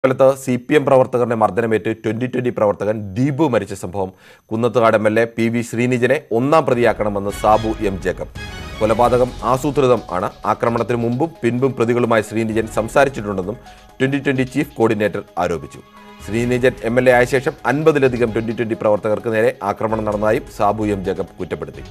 കൊല്ലത്ത് C P M പ്രവർത്തകരുടെ മർദ്ദനമേറ്റ് twenty twenty പ്രവർത്തകൻ ദീപു മരിച്ച സംഭവം Kunnathukad M L A P V ശ്രീനിജനെ ഒന്നാം പ്രതിയാക്കണമെന്ന് സാബു എം ജേക്കബ് കൊലപാതകം ആസൂത്രിതം ആണ് ആക്രമണത്തിന് മുമ്പും പിൻപും പ്രതികളുമായി ശ്രീനിജൻ സംസാരിച്ചിട്ടുണ്ടെന്നും ട്വന്റി ട്വന്റി ചീഫ് കോർഡിനേറ്റർ ആരോപിച്ചു ശ്രീനിജൻ എം എൽ എ ആയ ശേഷം അൻപതിലധികം ട്വന്റി ട്വന്റി പ്രവർത്തകർക്ക് നേരെ ആക്രമണം നടന്നതായും സാബു എം ജേക്കബ് കുറ്റപ്പെടുത്തി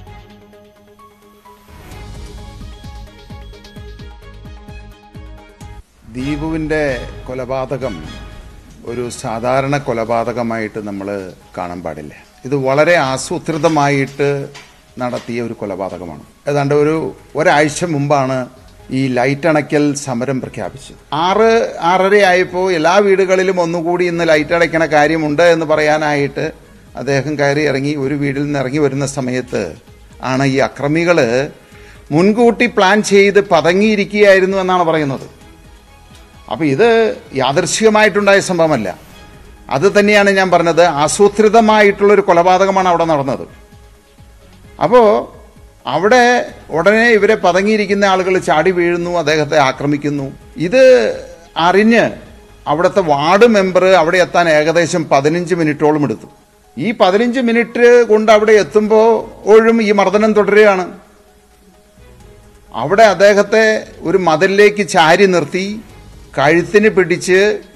ദീപുവിൻ്റെ കൊലപാതകം ഒരു സാധാരണ കൊലപാതകമായിട്ട് നമ്മൾ കാണാൻ പാടില്ല ഇത് വളരെ ആസൂത്രിതമായിട്ട് നടത്തിയ ഒരു കൊലപാതകമാണ് ഏതാണ്ട് ഒരു ഒരാഴ്ച മുമ്പാണ് ഈ ലൈറ്റ് അണയ്ക്കൽ സമരം പ്രഖ്യാപിച്ചത് ആറ് ആറര ആയപ്പോൾ എല്ലാ വീടുകളിലും ഒന്നുകൂടി ഇന്ന് ലൈറ്റ് അടയ്ക്കണ കാര്യമുണ്ട് എന്ന് പറയാനായിട്ട് അദ്ദേഹം കയറി ഇറങ്ങി ഒരു വീട്ടിൽ നിന്ന് ഇറങ്ങി വരുന്ന സമയത്ത് ആണ് ഈ അക്രമികൾ മുൻകൂട്ടി പ്ലാൻ ചെയ്ത് പതങ്ങിയിരിക്കുകയായിരുന്നു എന്നാണ് പറയുന്നത് അപ്പോൾ ഇത് യാദൃശ്ചികമായിട്ടുണ്ടായ സംഭവമല്ല അത് തന്നെയാണ് ഞാൻ പറഞ്ഞത് ആസൂത്രിതമായിട്ടുള്ളൊരു കൊലപാതകമാണ് അവിടെ നടന്നത് അപ്പോൾ അവിടെ ഉടനെ ഇവരെ പതങ്ങിയിരിക്കുന്ന ആളുകൾ ചാടി വീഴുന്നു അദ്ദേഹത്തെ ആക്രമിക്കുന്നു ഇത് അറിഞ്ഞ് അവിടുത്തെ വാർഡ് മെമ്പർ അവിടെ എത്താൻ ഏകദേശം പതിനഞ്ച് മിനിറ്റോളം എടുത്തു ഈ പതിനഞ്ച് മിനിറ്റ് കൊണ്ട് അവിടെ എത്തുമ്പോഴും ഈ മർദ്ദനം തുടരുകയാണ് അവിടെ അദ്ദേഹത്തെ ഒരു മതിലിലേക്ക് ചാരി നിർത്തി കഴുത്തിന് പിടിച്ച്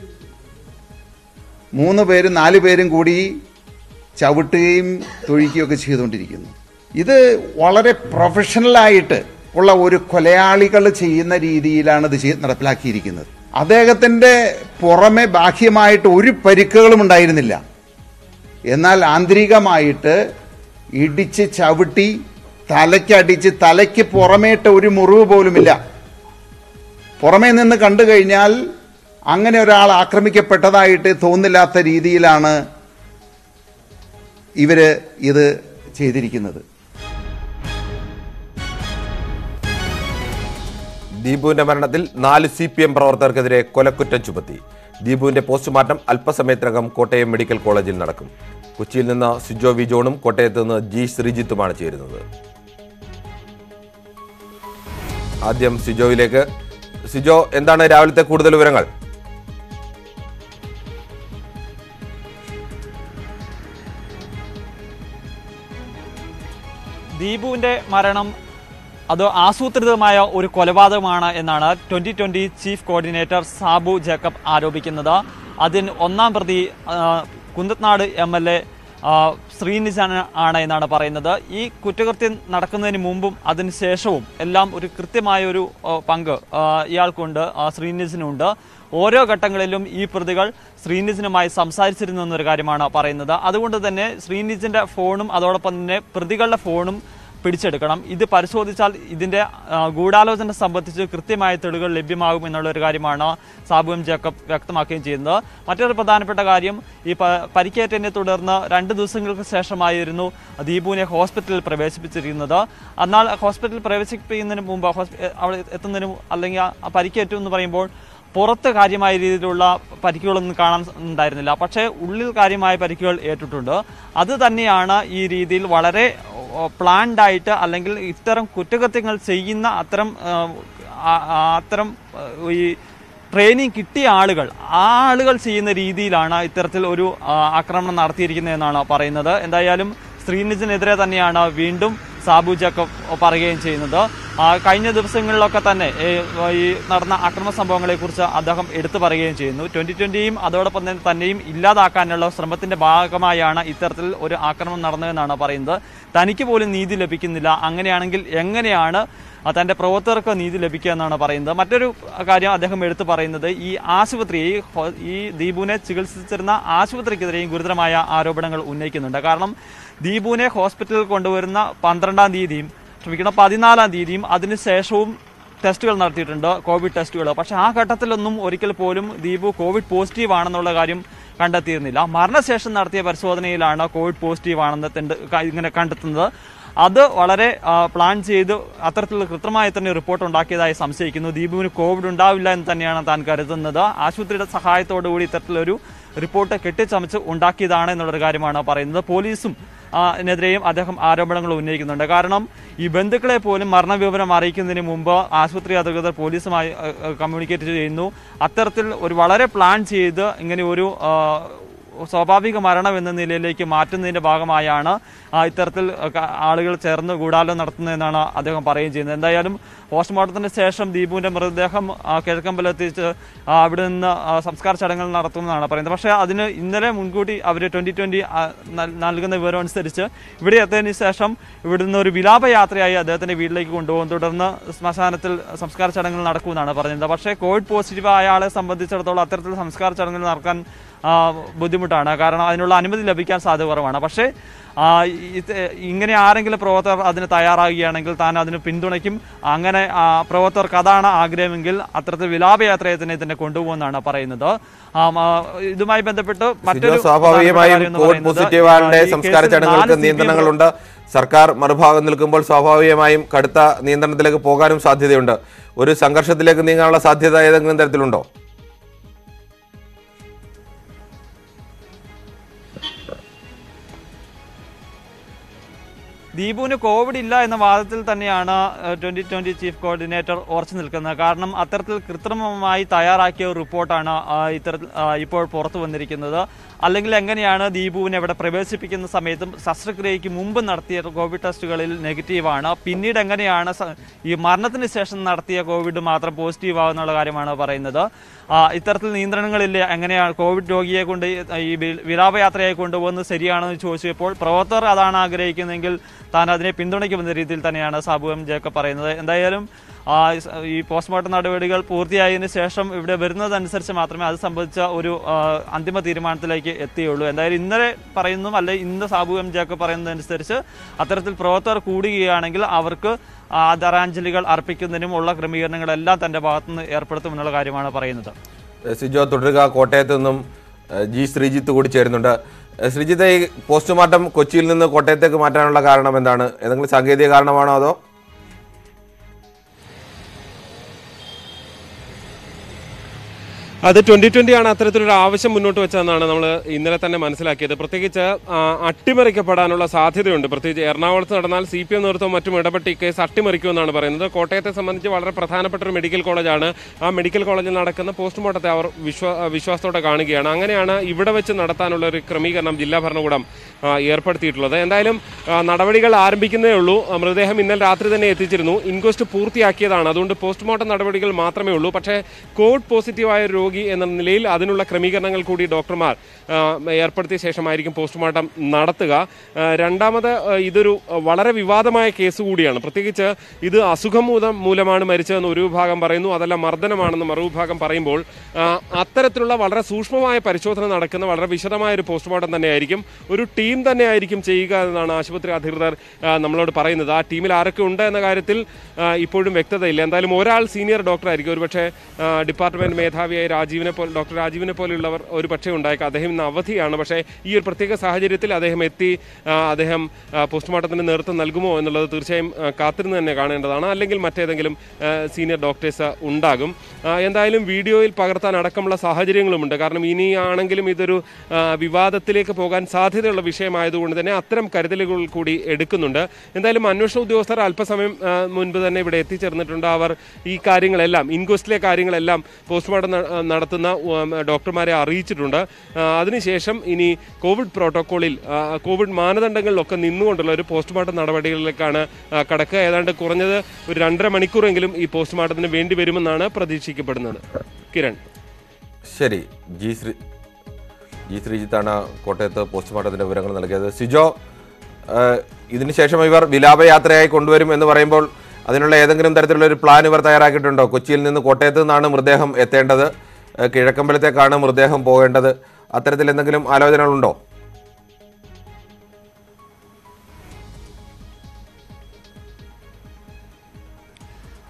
മൂന്ന് പേരും നാല് പേരും കൂടി ചവിട്ടുകയും തൊഴിക്കുകയൊക്കെ ചെയ്തുകൊണ്ടിരിക്കുന്നു ഇത് വളരെ പ്രൊഫഷണലായിട്ട് ഉള്ള ഒരു കൊലയാളികൾ ചെയ്യുന്ന രീതിയിലാണ് ഇത് ചെയ്ത് നടപ്പിലാക്കിയിരിക്കുന്നത് അദ്ദേഹത്തിൻ്റെ പുറമെ ബാഹ്യമായിട്ട് ഒരു പരിക്കുകളും ഉണ്ടായിരുന്നില്ല എന്നാൽ ആന്തരികമായിട്ട് ഇടിച്ച് ചവിട്ടി തലയ്ക്കടിച്ച് തലയ്ക്ക് പുറമേട്ട് ഒരു മുറിവ് പോലുമില്ല പുറമേ നിന്ന് കണ്ടു കഴിഞ്ഞാൽ അങ്ങനെ ഒരാൾ ആക്രമിക്കപ്പെട്ടതായിട്ട് തോന്നില്ലാത്ത രീതിയിലാണ് ഇവര് ഇത് ചെയ്തിരിക്കുന്നത് ദീപുവിന്റെ മരണത്തിൽ നാല് സി പി എം പ്രവർത്തകർക്കെതിരെ കൊലക്കുറ്റം ചുമത്തി ദീപുവിന്റെ പോസ്റ്റ്മോർട്ടം അല്പസമയത്തിനകം കോട്ടയം മെഡിക്കൽ കോളേജിൽ നടക്കും കൊച്ചിയിൽ നിന്ന് സിജോ വി ജോണും കോട്ടയത്ത് നിന്ന് ജി ശ്രീജിത്തുമാണ് ചേരുന്നത് ആദ്യം സിജോയിലേക്ക് സിജോ എന്താണ് രാവിലത്തെ കൂടുതൽ വിവരങ്ങൾ ദീപുവിന്റെ മരണം അത് ആസൂത്രിതമായ ഒരു കൊലപാതകമാണ് എന്നാണ് twenty twenty chief coordinator Sabu Jacob ആരോപിക്കുന്നത് അതിന് ഒന്നാം പ്രതി ആ, Kunnathunad M L A Sreenijan ആണ് എന്നാണ് പറയുന്നത് ഈ കുറ്റകൃത്യം നടക്കുന്നതിന് മുമ്പും അതിന് ശേഷവും എല്ലാം ഒരു കൃത്യമായ ഒരു ആ, പങ്ക് ആ, ഇയാൾക്കുണ്ട് ആ, ശ്രീനിജനുണ്ട് ഓരോ ഘട്ടങ്ങളിലും ഈ പ്രതികൾ ശ്രീനിജിനുമായി സംസാരിച്ചിരുന്നു എന്നൊരു കാര്യമാണ് പറയുന്നത് അതുകൊണ്ട് തന്നെ ശ്രീനിജിന്റെ ഫോണും അതോടൊപ്പം തന്നെ പ്രതികളുടെ ഫോണും പിടിച്ചെടുക്കണം ഇത് പരിശോധിച്ചാൽ ഇതിന്റെ ആ, ഗൂഢാലോചന സംബന്ധിച്ച് കൃത്യമായ തെളിവുകൾ ലഭ്യമാകും എന്നുള്ള ഒരു കാര്യമാണ് സാബു എം ജേക്കബ് വ്യക്തമാക്കുകയും ചെയ്യുന്നത് മറ്റൊരു പ്രധാനപ്പെട്ട കാര്യം ഈ പ- പരിക്കേറ്റതിനെ തുടർന്ന് രണ്ട് ദിവസങ്ങൾക്ക് ശേഷമായിരുന്നു ദീപുവിനെ ഹോസ്പിറ്റലിൽ പ്രവേശിപ്പിച്ചിരിക്കുന്നത് എന്നാൽ ഹോസ്പിറ്റലിൽ പ്രവേശിപ്പിക്കുന്നതിന് മുമ്പ് ഹോസ്പി- അവിടെ എത്തുന്നതിന് മു- അല്ലെങ്കിൽ ആ പരിക്കേറ്റു എന്ന് പറയുമ്പോൾ പുറത്ത് കാര്യമായ രീതിയിലുള്ള പരിക്കുകളൊന്നും കാണാൻ ഉണ്ടായിരുന്നില്ല പക്ഷേ ഉള്ളിൽ കാര്യമായ പരിക്കുകൾ ഏറ്റിട്ടുണ്ട് അത് തന്നെയാണ് ഈ രീതിയിൽ വളരെ പ്ലാൻഡ് ആയിട്ട് അല്ലെങ്കിൽ ഇത്തരം കുറ്റകൃത്യങ്ങൾ ചെയ്യുന്ന അത്തരം ആ, ആ- ആ അത്തരം ആ, ഈ ട്രെയിനിങ് കിട്ടിയ ആളുകൾ ആ ആളുകൾ ചെയ്യുന്ന രീതിയിലാണ് ഇത്തരത്തിൽ ഒരു ആ, ആക്രമണം നടത്തിയിരിക്കുന്നതെന്നാണ് പറയുന്നത് എന്തായാലും ശ്രീനിജിനെതിരെ തന്നെയാണ് വീണ്ടും സാബു ജാക്കബ് പറയുകയും ചെയ്യുന്നത് ആ, കഴിഞ്ഞ ദിവസങ്ങളിലൊക്കെ തന്നെ ഏ, ഈ നടന്ന അക്രമ സംഭവങ്ങളെക്കുറിച്ച് അദ്ദേഹം എടുത്തു പറയുകയും ചെയ്യുന്നു ട്വന്റി ട്വന്റിയും അതോടൊപ്പം തന്നെ തന്നെയും ഇല്ലാതാക്കാനുള്ള ശ്രമത്തിന്റെ ഭാഗമായാണ് ഇത്തരത്തിൽ ഒരു ആക്രമണം നടന്നതെന്നാണ് പറയുന്നത് തനിക്ക് പോലും നീതി ലഭിക്കുന്നില്ല അങ്ങനെയാണെങ്കിൽ എങ്ങനെയാണ് ആ, തന്റെ പ്രവർത്തകർക്ക് നീതി ലഭിക്കുക എന്നാണ് പറയുന്നത് മറ്റൊരു കാര്യം അദ്ദേഹം എടുത്തു പറയുന്നത് ഈ ആശുപത്രി ഈ ഹോ- ഈ ദീപുവിനെ ചികിത്സിച്ചിരുന്ന ആശുപത്രിക്കെതിരെയും ഗുരുതരമായ ആരോപണങ്ങൾ ഉന്നയിക്കുന്നുണ്ട് കാരണം ദീപുവിനെ ഹോസ്പിറ്റലിൽ കൊണ്ടുവരുന്ന പന്ത്രണ്ടാം തീയതിയും ക്ഷമിക്കണം പതിനാലാം തീയതിയും അതിനുശേഷവും ടെസ്റ്റുകൾ നടത്തിയിട്ടുണ്ട് കോവിഡ് ടെസ്റ്റുകൾ പക്ഷേ ആ ഘട്ടത്തിലൊന്നും ഒരിക്കൽ പോലും ദീപു കോവിഡ് പോസിറ്റീവ് ആണെന്നുള്ള കാര്യം കണ്ടെത്തിയിരുന്നില്ല മരണശേഷം നടത്തിയ പരിശോധനയിലാണ് കോവിഡ് പോസിറ്റീവ് ആണെന്ന് തെണ്ട് ക- ഇങ്ങനെ കണ്ടെത്തുന്നത് അത് വളരെ ആ, പ്ലാൻ ചെയ്ത് അത്തരത്തിലുള്ള കൃത്യമായി തന്നെ റിപ്പോർട്ട് ഉണ്ടാക്കിയതായി സംശയിക്കുന്നു ദീപുവിന് കോവിഡ് ഉണ്ടാവില്ല എന്ന് തന്നെയാണ് താൻ കരുതുന്നത് ആശുപത്രിയുടെ സഹായത്തോടു കൂടി ഇത്തരത്തിലൊരു റിപ്പോർട്ട് കെട്ടിച്ചമച്ച് ഉണ്ടാക്കിയതാണ് എന്നുള്ളൊരു കാര്യമാണ് പറയുന്നത് പോലീസും ആ, നെതിരെയും അദ്ദേഹം ആരോപണങ്ങൾ ഉന്നയിക്കുന്നുണ്ട് കാരണം ഈ ബന്ധുക്കളെ പോലും മരണവിവരം അറിയിക്കുന്നതിന് മുമ്പ് ആശുപത്രി അധികൃതർ പോലീസുമായി കമ്മ്യൂണിക്കേറ്റ് ചെയ്യുന്നു അത്തരത്തിൽ ഒരു വളരെ പ്ലാൻ ചെയ്ത് ഇങ്ങനെ ഒരു ആ, സ്വാഭാവിക മരണം എന്ന നിലയിലേക്ക് മാറ്റുന്നതിന്റെ ഭാഗമായാണ് ആ, ഇത്തരത്തിൽ ക- ആളുകൾ ചേർന്ന് ഗൂഢാലോചന നടത്തുന്നതെന്നാണ് അദ്ദേഹം പറയുകയും ചെയ്യുന്നത് എന്തായാലും പോസ്റ്റ്മോർട്ടത്തിന് ശേഷം ദീപുവിന്റെ മൃതദേഹം ആ, കിഴക്കമ്പലത്തിച്ച് ആ, അവിടെ നിന്ന് ആ, സംസ്കാര ചടങ്ങുകൾ നടത്തുമെന്നാണ് പറയുന്നത് പക്ഷേ അതിന് ഇന്നലെ മുൻകൂട്ടി അവർ ട്വന്റി ട്വന്റി നൽകുന്ന വിവരം അനുസരിച്ച് ഇവിടെ എത്തിയതിനു ശേഷം ഇവിടുന്ന് ഒരു വിലാപയാത്രയായി അദ്ദേഹത്തിന്റെ വീട്ടിലേക്ക് കൊണ്ടുപോകും തുടർന്ന് ശ്മശാനത്തിൽ സംസ്കാര ചടങ്ങുകൾ നടക്കുമെന്നാണ് പറഞ്ഞത് പക്ഷേ കോവിഡ് പോസിറ്റീവ് ആയ ആളെ സംബന്ധിച്ചിടത്തോളം അത്തരത്തിൽ സംസ്കാര ചടങ്ങുകൾ നടക്കാൻ ആ, ബുദ്ധിമുട്ടാണ് കാരണം അതിനുള്ള അനുമതി ലഭിക്കാൻ സാധ്യത കുറവാണ് പക്ഷേ ആ, ഇത് ഇങ്ങനെ ആരെങ്കിലും പ്രവർത്തകർ അതിന് തയ്യാറാകുകയാണെങ്കിൽ താൻ അതിന് പിന്തുണയ്ക്കും അങ്ങനെ ആ, പ്രവർത്തകർക്ക് അതാണ് ആഗ്രഹമെങ്കിൽ അത്തരത്തിൽ വിലാപയാത്രയെ തന്നെ ഇതിനെ കൊണ്ടുപോകുമെന്നാണ് പറയുന്നത് ആ, ആ, ഇതുമായി ബന്ധപ്പെട്ട് മറ്റൊരു സിജോ, സ്വാഭാവികമായും പ്രധാനപ്പെട്ട കാര്യം എന്ന് കോവിഡ് പറയുന്നത്, പോസിറ്റീവ് ആളുടെ ഈ സംസ്കാര കേസിൽ ചടങ്ങുകൾക്ക് നാല് CPM നിയന്ത്രണങ്ങളുണ്ട് സർക്കാർ മറുഭാഗം നിൽക്കുമ്പോൾ സ്വാഭാവികമായും കടുത്ത നിയന്ത്രണത്തിലേക്ക് പോകാനും സാധ്യതയുണ്ട് ഒരു സംഘർഷത്തിലേക്ക് നീങ്ങാനുള്ള സാധ്യത ഏതെങ്കിലും തരത്തിലുണ്ടോ ദീപുവിന് കോവിഡ് ഇല്ല എന്ന വാദത്തിൽ തന്നെയാണ് ട്വന്റി ട്വന്റി ചീഫ് കോർഡിനേറ്റർ ഉറച്ചു നിൽക്കുന്നത് കാരണം അത്തരത്തിൽ കൃത്രിമമായി തയ്യാറാക്കിയ ഒരു റിപ്പോർട്ടാണ് ആ, ഇത്തരത്തിൽ ആ, ഇപ്പോൾ പുറത്തു വന്നിരിക്കുന്നത് അല്ലെങ്കിൽ എങ്ങനെയാണ് ദീപുവിനെ ഇവിടെ പ്രവേശിപ്പിക്കുന്ന സമയത്തും ശസ്ത്രക്രിയയ്ക്ക് മുമ്പ് നടത്തിയ കോവിഡ് ടെസ്റ്റുകളിൽ നെഗറ്റീവാണ് പിന്നീട് എങ്ങനെയാണ് സ- ഈ മരണത്തിന് ശേഷം നടത്തിയ കോവിഡ് മാത്രം പോസിറ്റീവ് ആകുന്നുള്ള കാര്യമാണ് പറയുന്നത് ആ, ഇത്തരത്തിൽ നിയന്ത്രണങ്ങളില്ല എങ്ങനെയാണ് കോവിഡ് രോഗിയെ കൊണ്ട് ഈ- ഈ വി- വിലാപയാത്രയായി കൊണ്ടുപോകുന്നത് ശരിയാണോ എന്ന് ചോദിച്ചപ്പോൾ പ്രവർത്തകർ അതാണ് ആഗ്രഹിക്കുന്നതെങ്കിൽ താൻ അതിനെ പിന്തുണയ്ക്കുമെന്ന രീതിയിൽ തന്നെയാണ് സാബു എം ജേക്കബ് പറയുന്നത് എന്തായാലും ആ, സ് ഈ പോസ്റ്റ്മോർട്ടം നടപടികൾ പൂർത്തിയായതിനു ശേഷം ഇവിടെ വരുന്നതനുസരിച്ച് മാത്രമേ അത് സംബന്ധിച്ച ഒരു ആ, അന്തിമ തീരുമാനത്തിലേക്ക് എത്തിയുള്ളൂ എന്തായാലും ഇന്നലെ പറയുന്നു അല്ലെ ഇന്ന് സാബു എം ജേക്കബ് പറയുന്നതനുസരിച്ച് അത്തരത്തിൽ പ്രവർത്തകർ കൂടുകയാണെങ്കിൽ അവർക്ക് ആദരാഞ്ജലികൾ അർപ്പിക്കുന്നതിനും ഉള്ള ക്രമീകരണങ്ങളെല്ലാം തന്റെ ഭാഗത്തുനിന്ന് ഏർപ്പെടുത്തുമെന്നുള്ള കാര്യമാണ് പറയുന്നത് ഏഹ് സിജോ തുടരുക കോട്ടയത്ത് നിന്നും ഏഹ് ജി ശ്രീജിത്ത് കൂടി ചേരുന്നുണ്ട് ഏഹ് ശ്രീജിത്ത് ഈ പോസ്റ്റ്മോർട്ടം കൊച്ചിയിൽ നിന്ന് കോട്ടയത്തേക്ക് മാറ്റാനുള്ള കാരണം എന്താണ് ഏതെങ്കിലും സാങ്കേതിക കാരണമാണോ അതോ അത് ട്വന്റി ട്വന്റി ആണ് അത്തരത്തിലൊരു ആവശ്യം മുന്നോട്ട് വെച്ചതെന്നാണ് നമ്മൾ ഇന്നലെ തന്നെ മനസ്സിലാക്കിയത് പ്രത്യേകിച്ച് ആ, അട്ടിമറിക്കപ്പെടാനുള്ള സാധ്യതയുണ്ട് പ്രത്യേകിച്ച് എറണാകുളത്ത് നടന്നാൽ സി പി എം നേതൃത്വം മറ്റും ഇടപെട്ട് ഈ കേസ് അട്ടിമറിക്കുമെന്നാണ് പറയുന്നത് കോട്ടയത്തെ സംബന്ധിച്ച് വളരെ പ്രധാനപ്പെട്ട ഒരു മെഡിക്കൽ കോളേജാണ് ആ മെഡിക്കൽ കോളേജിൽ നടക്കുന്ന പോസ്റ്റ്മോർട്ടത്തെ അവർ വിശ്വാ വിശ്വാസത്തോടെ കാണുകയാണ് അങ്ങനെയാണ് ഇവിടെ വെച്ച് നടത്താനുള്ള ഒരു ക്രമീകരണം ജില്ലാ ഭരണകൂടം ആ, ഏർപ്പെടുത്തിയിട്ടുള്ളത് എന്തായാലും ആ, നടപടികൾ ആരംഭിക്കുന്നേ ഉള്ളൂ ആ, മൃതദേഹം ഇന്നലെ രാത്രി തന്നെ എത്തിച്ചിരുന്നു ഇൻക്വസ്റ്റ് പൂർത്തിയാക്കിയതാണ് അതുകൊണ്ട് പോസ്റ്റ്മോർട്ടം നടപടികൾ മാത്രമേ ഉള്ളൂ പക്ഷേ കോവിഡ് പോസിറ്റീവായ ഒരു രോഗി എന്ന നിലയിൽ അതിനുള്ള ക്രമീകരണങ്ങൾ കൂടി ഡോക്ടർമാർ ആ, ഏർപ്പെടുത്തിയ ശേഷമായിരിക്കും പോസ്റ്റ്മോർട്ടം നടത്തുക ആ, രണ്ടാമത് ആ, ഇതൊരു ആ, വളരെ വിവാദമായ കേസ് കൂടിയാണ് പ്രത്യേകിച്ച് ഇത് അസുഖം മൂലം മൂലമാണ് മരിച്ചതെന്ന് ഒരു വിഭാഗം പറയുന്നു അതല്ല മർദ്ദനമാണെന്ന് മറുവിഭാഗം പറയുമ്പോൾ ആ, അത്തരത്തിലുള്ള വളരെ സൂക്ഷ്മമായ പരിശോധന നടക്കുന്ന വളരെ വിശദമായ ഒരു പോസ്റ്റ്മോർട്ടം തന്നെയായിരിക്കും ഒരു ടീം തന്നെയായിരിക്കും ചെയ്യുക എന്നാണ് ആശുപത്രി അധികൃതർ ആ, നമ്മളോട് പറയുന്നത് ആ ടീമിൽ ആരൊക്കെ ഉണ്ട് എന്ന കാര്യത്തിൽ ആ, ഇപ്പോഴും വ്യക്തതയില്ല എന്തായാലും ഒരാൾ സീനിയർ ഡോക്ടർ ആയിരിക്കും ഒരുപക്ഷെ ആ, ഡിപ്പാർട്ട്മെന്റ് മേധാവിയായ രാജീവിനെ പോലെ ഡോക്ടർ രാജീവിനെ പോലെയുള്ളവർ ഒരു പക്ഷേ ഉണ്ടായേക്കാം അദ്ദേഹം ഇന്ന് അവധിയാണ് പക്ഷേ ഈ ഒരു പ്രത്യേക സാഹചര്യത്തിൽ അദ്ദേഹം എത്തി ആ, അദ്ദേഹം ആ, പോസ്റ്റ്മോർട്ടത്തിന് നേതൃത്വം നൽകുമോ എന്നുള്ളത് തീർച്ചയായും ആ, കാത്തിരുന്ന് തന്നെ കാണേണ്ടതാണ് അല്ലെങ്കിൽ മറ്റേതെങ്കിലും ആ, സീനിയർ ഡോക്ടേഴ്സ് ഉണ്ടാകും ആ, എന്തായാലും വീഡിയോയിൽ പകർത്താൻ അടക്കമുള്ള സാഹചര്യങ്ങളുമുണ്ട് കാരണം ഇനിയാണെങ്കിലും ഇതൊരു ആ, വിവാദത്തിലേക്ക് പോകാൻ സാധ്യതയുള്ള വിഷയമായതുകൊണ്ട് തന്നെ അത്തരം കരുതലുകൾ കൂടി എടുക്കുന്നുണ്ട് എന്തായാലും അന്വേഷണ ഉദ്യോഗസ്ഥർ അല്പസമയം ആ, മുൻപ് തന്നെ ഇവിടെ എത്തിച്ചേർന്നിട്ടുണ്ട് അവർ ഈ കാര്യങ്ങളെല്ലാം ഇൻക്വസ്റ്റിലെ കാര്യങ്ങളെല്ലാം പോസ്റ്റ്മോർട്ടം ന- ആ, നടത്തുന്ന ഉം, ഡോക്ടർമാരെ അറിയിച്ചിട്ടുണ്ട് ആ, അതിനുശേഷം ഇനി കോവിഡ് പ്രോട്ടോക്കോളിൽ ആ, കോവിഡ് മാനദണ്ഡങ്ങളിലൊക്കെ നിന്നുകൊണ്ടുള്ള ഒരു പോസ്റ്റ്മോർട്ടം നടപടികളിലേക്കാണ് ആ, കടക്കുക ഏതാണ്ട് കുറഞ്ഞത് ഒരു രണ്ടര മണിക്കൂറെങ്കിലും ഈ പോസ്റ്റ്മോർട്ടത്തിന് വേണ്ടി വരുമെന്നാണ് പ്രതീക്ഷിക്കപ്പെടുന്നത് കിരൺ ശരി ജി ശ്രീ ജി ശ്രീജിത്താണ് കോട്ടയത്ത് പോസ്റ്റ്മോർട്ടത്തിന്റെ വിവരങ്ങൾ നൽകിയത് സിജോ ഏഹ് ഇതിനുശേഷം ഇവർ വിലാപയാത്രയായി കൊണ്ടുവരും എന്ന് പറയുമ്പോൾ അതിനുള്ള ഏതെങ്കിലും തരത്തിലുള്ള ഒരു പ്ലാൻ ഇവർ തയ്യാറാക്കിയിട്ടുണ്ടോ കൊച്ചിയിൽ നിന്ന് കോട്ടയത്ത് നിന്നാണ് മൃതദേഹം എത്തേണ്ടത് ഏഹ് കിഴക്കമ്പലത്തേക്കാണ് മൃതദേഹം പോകേണ്ടത് അത്തരത്തിൽ എന്തെങ്കിലും ആലോചനകളുണ്ടോ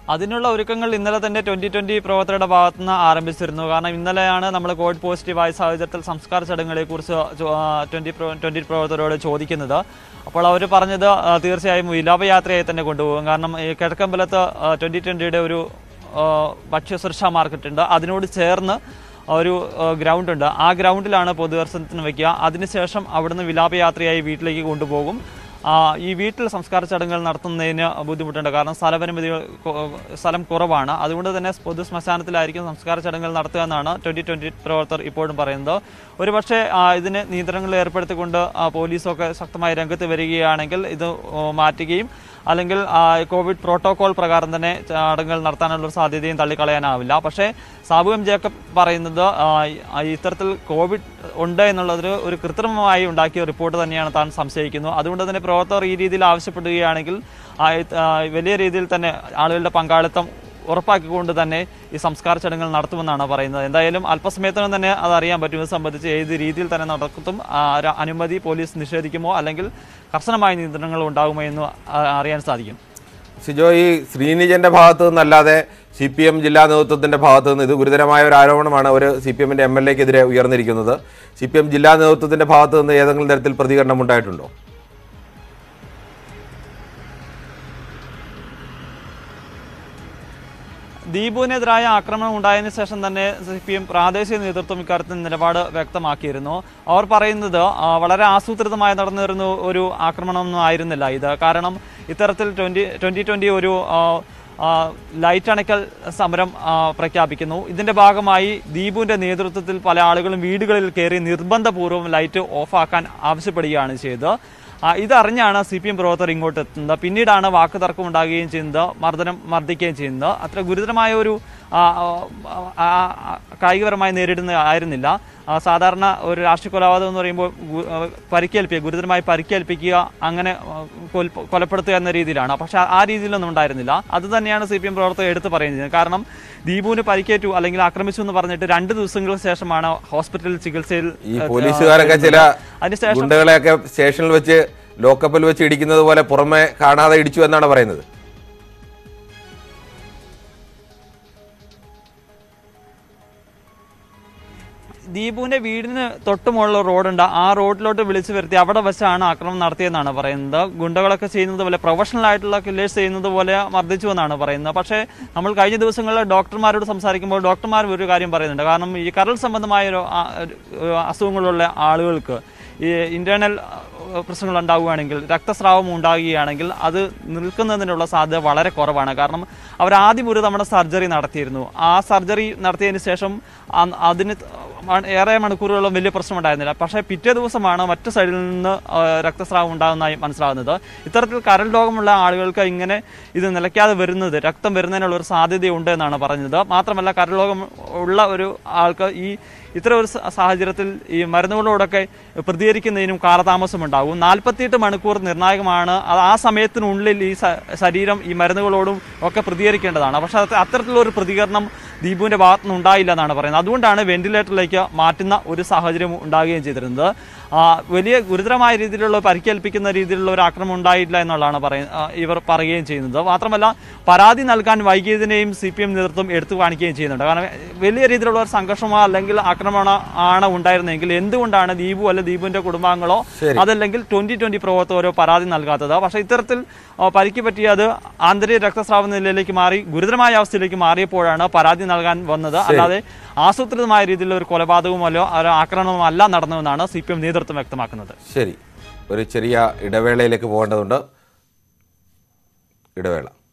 അതിനുള്ള ഒരുക്കങ്ങൾ ഇന്നലെ തന്നെ ട്വന്റി ട്വന്റി പ്രവർത്തകരുടെ ഭാഗത്തു നിന്ന് ആരംഭിച്ചിരുന്നു കാരണം ഇന്നലെയാണ് നമ്മൾ കോവിഡ് പോസിറ്റീവായ സാഹചര്യത്തിൽ സംസ്കാര ചടങ്ങുകളെ കുറിച്ച് ട്വന്റി ട്വന്റി പ്രവർത്തകരോട് ചോദിക്കുന്നത് അപ്പോൾ അവർ പറഞ്ഞത് ആ, തീർച്ചയായും വിലാപയാത്രയായി തന്നെ കൊണ്ടുപോകും കാരണം ഈ കിഴക്കമ്പലത്ത് ട്വന്റി ട്വന്റിയുടെ ഒരു ആ, ഭക്ഷ്യസുരക്ഷാ മാർക്കറ്റ് ഉണ്ട് അതിനോട് ചേർന്ന് ഒരു ഗ്രൗണ്ട് ഉണ്ട് ആ ഗ്രൗണ്ടിലാണ് പൊതുദർശനത്തിന് വയ്ക്കുക അതിനുശേഷം അവിടുന്ന് വിലാപയാത്രയായി വീട്ടിലേക്ക് കൊണ്ടുപോകും ആ, ഈ വീട്ടിൽ സംസ്കാര ചടങ്ങുകൾ നടത്തുന്നതിന് ബുദ്ധിമുട്ടുണ്ട് കാരണം സ്ഥലപരിമിതി കൊ- സ്ഥലം കുറവാണ് അതുകൊണ്ട് തന്നെ പൊതു ശ്മശാനത്തിലായിരിക്കും സംസ്കാര ചടങ്ങുകൾ നടത്തുക എന്നാണ് ട്വന്റി ട്വന്റി പ്രവർത്തകർ ഇപ്പോഴും പറയുന്നത് ഒരുപക്ഷെ ആ, ഇതിന് നിയന്ത്രണങ്ങൾ ഏർപ്പെടുത്തിക്കൊണ്ട് ആ, പോലീസൊക്കെ ശക്തമായി രംഗത്ത് വരികയാണെങ്കിൽ ഇത് ഓ, മാറ്റുകയും അല്ലെങ്കിൽ ആ, കോവിഡ് പ്രോട്ടോകോൾ പ്രകാരം തന്നെ ചടങ്ങുകൾ നടത്താനുള്ള ഒരു സാധ്യതയും തള്ളിക്കളയാനാവില്ല പക്ഷേ സാബു എം ജേക്കബ് പറയുന്നത് ആ, ആ, ഇത്തരത്തിൽ കോവിഡ് ഉണ്ട് എന്നുള്ളത് ഒരു കൃത്രിമമായി ഉണ്ടാക്കിയ റിപ്പോർട്ട് തന്നെയാണ് താൻ സംശയിക്കുന്നു അതുകൊണ്ട് തന്നെ പ്രവർത്തകർ ഈ രീതിയിൽ ആവശ്യപ്പെടുകയാണെങ്കിൽ ആ, ഇത്, ആ, വലിയ രീതിയിൽ തന്നെ ആളുകളുടെ പങ്കാളിത്തം ഉറപ്പാക്കിക്കൊണ്ട് തന്നെ ഈ സംസ്കാര ചടങ്ങുകൾ നടത്തുമെന്നാണ് പറയുന്നത് എന്തായാലും അല്പസമയത്തിനും തന്നെ അത് അറിയാൻ പറ്റും ഇത് സംബന്ധിച്ച് ഏത് രീതിയിൽ തന്നെ നടത്തും ആ, ഒരു അനുമതി പോലീസ് നിഷേധിക്കുമോ അല്ലെങ്കിൽ കർശനമായ നിയന്ത്രണങ്ങൾ ഉണ്ടാകുമോ എന്ന് ആ- അറിയാൻ സാധിക്കും സിജോ ഈ ശ്രീനിജന്റെ ഭാഗത്തു നിന്നല്ലാതെ സി പി എം ജില്ലാ നേതൃത്വത്തിന്റെ ഭാഗത്തു നിന്ന് ഇത് ഗുരുതരമായ ഒരു ആരോപണമാണ് ഒരു സി പി എമ്മിന്റെ എം എൽ എക്കെതിരെ ഉയർന്നിരിക്കുന്നത് സി പി എം ജില്ലാ നേതൃത്വത്തിന്റെ ഭാഗത്തു നിന്ന് ഏതെങ്കിലും തരത്തിൽ പ്രതികരണം ഉണ്ടായിട്ടുണ്ടോ ദീപുവിനെതിരായ ആക്രമണം ഉണ്ടായതിനു ശേഷം തന്നെ സി പി എം പ്രാദേശിക നേതൃത്വം ഇക്കാര്യത്തിൽ നിലപാട് വ്യക്തമാക്കിയിരുന്നു അവർ പറയുന്നത് ആ, വളരെ ആസൂത്രിതമായി നടന്നിരുന്ന ഒരു ആക്രമണമൊന്നും ആയിരുന്നില്ല ഇത് കാരണം ഇത്തരത്തിൽ ട്വന്റി ട്വന്റി ട്വന്റി ഒരു ആ, ആ, ലൈറ്റ് അണയ്ക്കൽ സമരം ആ, പ്രഖ്യാപിക്കുന്നു ഇതിന്റെ ഭാഗമായി ദീപുവിന്റെ നേതൃത്വത്തിൽ പല ആളുകളും വീടുകളിൽ കയറി നിർബന്ധപൂർവ്വം ലൈറ്റ് ഓഫാക്കാൻ ആവശ്യപ്പെടുകയാണ് ചെയ്തത് ആ, ഇതറിഞ്ഞാണ് സി പി എം പ്രവർത്തകർ ഇങ്ങോട്ട് എത്തുന്നത് പിന്നീടാണ് വാക്ക് തർക്കം ഉണ്ടാകുകയും ചെയ്യുന്നത് മർദ്ദനം മർദ്ദിക്കുകയും ചെയ്യുന്നത് അത്ര ഗുരുതരമായ ഒരു ആ, ആ, ആ, കായികപരമായി നേരിടുന്ന ആയിരുന്നില്ല ആ, സാധാരണ ഒരു രാഷ്ട്രീയ കൊലപാതകം എന്ന് പറയുമ്പോൾ ഗു- ആ, പരിക്കേൽപ്പിക്കുക ഗുരുതരമായി പരിക്കേൽപ്പിക്കുക അങ്ങനെ ആ, കൊൽ- കൊലപ്പെടുത്തുക എന്ന രീതിയിലാണ് പക്ഷെ ആ രീതിയിലൊന്നും ഉണ്ടായിരുന്നില്ല അത് തന്നെയാണ് സി പി എം പ്രവർത്തകർ എടുത്തു പറയുന്നത് കാരണം ദീപുവിന് പരിക്കേറ്റു അല്ലെങ്കിൽ ആക്രമിച്ചു എന്ന് പറഞ്ഞിട്ട് രണ്ട് ദിവസങ്ങൾക്ക് ശേഷമാണ് ഹോസ്പിറ്റലിൽ ചികിത്സയിൽ ഈ ആ, പോലീസുകാരൊക്കെ ചില അതിനുശേഷം ഗുണ്ടകളെയൊക്കെ സ്റ്റേഷനിൽ വെച്ച് ലോക്കപ്പിൽ വെച്ച് ഇടിക്കുന്നത് പോലെ പുറമെ കാണാതെ ഇടിച്ചു എന്നാണ് പറയുന്നത് ദീപുവിന്റെ വീടിന് തൊട്ടുമുള്ള റോഡുണ്ട് ആ റോഡിലോട്ട് വിളിച്ചു വരുത്തി അവിടെ വെച്ചാണ് ആക്രമണം നടത്തിയെന്നാണ് പറയുന്നത് ഗുണ്ടകളൊക്കെ ചെയ്യുന്നത് പോലെ പ്രൊഫഷണൽ ആയിട്ടുള്ള കില്ലേഴ്സ് ചെയ്യുന്നത് പോലെ മർദ്ദിച്ചു എന്നാണ് പറയുന്നത് പക്ഷേ നമ്മൾ കഴിഞ്ഞ ദിവസങ്ങളിൽ ഡോക്ടർമാരോട് സംസാരിക്കുമ്പോൾ ഡോക്ടർമാർ ഒരു കാര്യം പറയുന്നുണ്ട് കാരണം ഈ കരൾ സംബന്ധമായ ഒരു ആ- ഒരു അസുഖങ്ങളുള്ള ആളുകൾക്ക് ഈ ഇന്റേണൽ പ്രശ്നങ്ങൾ ഉണ്ടാവുകയാണെങ്കിൽ രക്തസ്രാവം ഉണ്ടാകുകയാണെങ്കിൽ അത് നിൽക്കുന്നതിനുള്ള സാധ്യത വളരെ കുറവാണ് കാരണം അവർ ആദ്യം ഒരു തവണ സർജറി നടത്തിയിരുന്നു ആ സർജറി നടത്തിയതിന് ശേഷം അ- അതിന് മ- ഏറെ മണിക്കൂറുകളും വലിയ പ്രശ്നം ഉണ്ടായിരുന്നില്ല പക്ഷേ പിറ്റേ ദിവസമാണ് മറ്റു സൈഡിൽ നിന്ന് ആ, രക്തസ്രാവം ഉണ്ടാകുന്നതായി മനസ്സിലാകുന്നത് ഇത്തരത്തിൽ കരൾ രോഗമുള്ള ആളുകൾക്ക് ഇങ്ങനെ ഇത് നിലയ്ക്കാതെ വരുന്നത് രക്തം വരുന്നതിനുള്ള ഒരു സാധ്യതയുണ്ട് എന്നാണ് പറഞ്ഞത് മാത്രമല്ല കരൾ രോഗം ഉള്ള ഒരു ആൾക്ക് ഈ ഇത്തരം ഒരു സ- സാഹചര്യത്തിൽ ഈ മരുന്നുകളോടൊക്കെ പ്രതികരിക്കുന്നതിനും കാലതാമസം ഉണ്ടാകും നാൽപ്പത്തിയെട്ട് മണിക്കൂർ നിർണായകമാണ് അത് ആ സമയത്തിനുള്ളിൽ ഈ സ- ശരീരം ഈ മരുന്നുകളോടും ഒക്കെ പ്രതികരിക്കേണ്ടതാണ് പക്ഷേ അത് അത്തരത്തിലുള്ള ഒരു പ്രതികരണം ദീപുവിന്റെ ഭാഗത്തു നിന്ന് ഉണ്ടായില്ല എന്നാണ് പറയുന്നത് അതുകൊണ്ടാണ് വെന്റിലേറ്ററിലേക്ക് മാറ്റുന്ന ഒരു സാഹചര്യം ഉണ്ടാകുകയും ചെയ്തിരുന്നത് ആ, വലിയ ഗുരുതരമായ രീതിയിലുള്ള പരിക്കേൽപ്പിക്കുന്ന രീതിയിലുള്ള ഒരു ആക്രമണം ഉണ്ടായില്ല എന്നുള്ളതാണ് പറയ- ആ, ഇവർ പറയുകയും ചെയ്യുന്നത് മാത്രമല്ല പരാതി നൽകാൻ വൈകിയതിനെയും സി പി എം നേതൃത്വം എടുത്തു കാണിക്കുകയും ചെയ്യുന്നുണ്ട് കാരണം വലിയ രീതിയിലുള്ള ഒരു സംഘർഷമോ അല്ലെങ്കിൽ ആക്രമണ ആണ് ഉണ്ടായിരുന്നെങ്കിൽ എന്തുകൊണ്ടാണ് ദീപു അല്ലെ ദീപുവിന്റെ കുടുംബാംഗങ്ങളോ ശരി. അതല്ലെങ്കിൽ ട്വന്റി ട്വന്റി പ്രവർത്തകരോ പരാതി നൽകാത്തത് പക്ഷേ ഇത്തരത്തിൽ ആ, പരിക്ക് പറ്റിയ അത് ആന്തരിക രക്തസ്രാവ നിലയിലേക്ക് മാറി ഗുരുതരമായ അവസ്ഥയിലേക്ക് മാറിയപ്പോഴാണ് പരാതി നൽകാൻ വന്നത് അല്ലാതെ ആസൂത്രിതമായ രീതിയിലുള്ള ഒരു കൊലപാതകമല്ലോ ഒരു ആക്രമണമോ അല്ല നടന്നതെന്നാണ് സി പി എം നേതൃത്വം വ്യക്തമാക്കുന്നത് ശരി ഒരു ചെറിയ ഇടവേളയിലേക്ക് പോകേണ്ടതുണ്ട് ഇടവേള